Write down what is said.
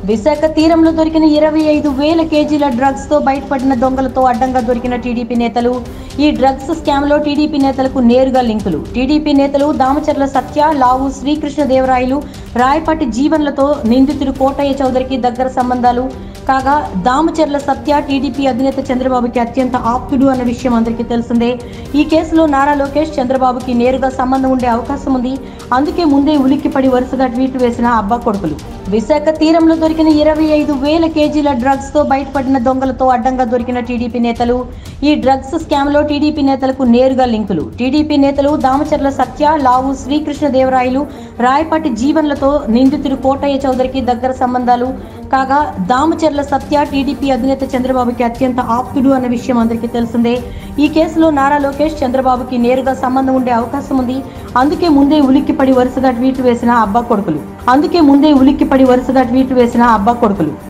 విశాఖ తీరంలో దొరికిన ఇరవై ఐదు వేల కేజీల డ్రగ్స్ తో బయటపడిన దొంగలతో అడ్డంగా దొరికిన టీడీపీ నేతలు ఈ డ్రగ్స్ స్కామ్ లో టీడీపీ నేతలకు నేరుగా లింకులు టీడీపీ నేతలు దామచర్ల సత్య లావు శ్రీకృష్ణ దేవరాయలు రాయపాటి జీవన్లతో నిందితుడు కోటయ్య చౌదరికి దగ్గర సంబంధాలు కాగా దామచర్ల సత్య టీడీపీ అధినేత చంద్రబాబుకి అత్యంత ఆప్తుడు అన్న విషయం అందరికీ తెలిసిందే ఈ కేసులో నారా లోకేష్ చంద్రబాబుకి నేరుగా సంబంధం ఉండే అవకాశం ఉంది అందుకే ముందే ఉలిక్కిపడి వరుసగా ట్వీట్లు వేసిన అబ్బా కొడుకులు విశాఖ తీరంలో దొరికిన ఇరవై ఐదు వేల కేజీల డ్రగ్స్ తో బయటపడిన దొంగలతో అడ్డంగా దొరికిన టీడీపీ నేతలు ఈ డ్రగ్స్ స్కామ్ లో టీడీపీ నేతలకు నేరుగా లింకులు టీడీపీ నేతలు దామచర్ల సత్య లావు శ్రీకృష్ణ దేవరాయలు రాయపాటి జీవన్లతో నిందితుడు కోటయ్య చౌదరికి దగ్గర సంబంధాలు కాగా దామచర్ల సత్య టీడీపీ అధినేత చంద్రబాబుకి అత్యంత ఆప్తుడు అన్న విషయం అందరికీ తెలిసిందే ఈ కేసులో నారా లోకేష్ చంద్రబాబుకి నేరుగా సంబంధం ఉండే అవకాశం ఉంది అందుకే ముందే ఉలిక్కిపడి వరుసగా ట్వీట్లు వేసిన అబ్బా కొడుకులు అందుకే ముందే ఉలిక్కిపడి వరుసగా ట్వీట్లు వేసిన అబ్బా కొడుకులు